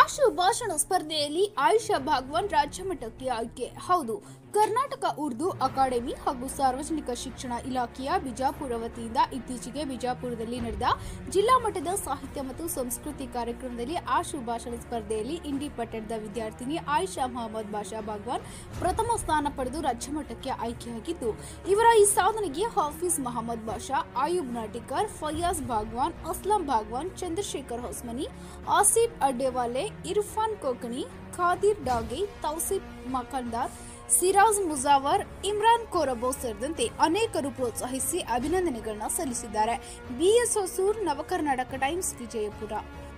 ಆಶು ಭಾಷಣ ಸ್ಪರ್ಧೆಯಲ್ಲಿ ಆಯುಷಾ ಭಾಗವಾನ್ ರಾಜ್ಯ ಮಟ್ಟಕ್ಕೆ ಆಯ್ಕೆ ಹೌದು ಕರ್ನಾಟಕ ಉರ್ದು ಅಕಾಡೆಮಿ ಹಾಗೂ ಸಾರ್ವಜನಿಕ ಶಿಕ್ಷಣ ಇಲಾಖೆಯ ಬಿಜಾಪುರ ವತಿಯಿಂದ ಇತ್ತೀಚೆಗೆ ಬಿಜಾಪುರದಲ್ಲಿ ನಡೆದ ಜಿಲ್ಲಾ ಮಟ್ಟದ ಸಾಹಿತ್ಯ ಮತ್ತು ಸಂಸ್ಕೃತಿ ಕಾರ್ಯಕ್ರಮದಲ್ಲಿ ಆಶು ಭಾಷಣ ಸ್ಪರ್ಧೆಯಲ್ಲಿ ಇಂಡಿ ಪಟ್ಟಣದ ವಿದ್ಯಾರ್ಥಿನಿ ಆಯಿಷಾ ಮೊಹಮ್ಮದ್ ಬಾಷಾ ಭಾಗವಾನ್ ಪ್ರಥಮ ಸ್ಥಾನ ಪಡೆದು ರಾಜ್ಯ ಮಟ್ಟಕ್ಕೆ ಆಯ್ಕೆಯಾಗಿದ್ದು ಇವರ ಈ ಸಾಧನೆಗೆ ಹಾಫೀಸ್ ಮಹಮ್ಮದ್ ಬಾಷಾ ಆಯುಬ್ ನಾಟಿಕರ್ ಫಯಾಜ್ ಭಾಗವಾನ್ ಅಸ್ಲಂ ಭಾಗವಾನ್ ಚಂದ್ರಶೇಖರ್ ಹೊಸ್ಮನಿ ಆಸಿಫ್ ಅಡ್ಡೇವಾಲೆ ಇರ್ಫಾನ್ ಕೋಕಣಿ ಖಾದಿರ್ ಡಾಗೆ ತೌಸಿಫ್ ಮಕಂದಾರ್ ಸಿರಾಜ್ ಮುಜಾವರ್ ಇಮ್ರಾನ್ ಕೋರಬೋ ಸೇರಿದಂತೆ ಅನೇಕರು ಪ್ರೋತ್ಸಾಹಿಸಿ ಅಭಿನಂದನೆಗಳನ್ನ ಸಲ್ಲಿಸಿದ್ದಾರೆ ಬಿಎಸ್ ಹೊಸೂರ್ ನವಕರ್ನಾಟಕ ಟೈಮ್ಸ್ ವಿಜಯಪುರ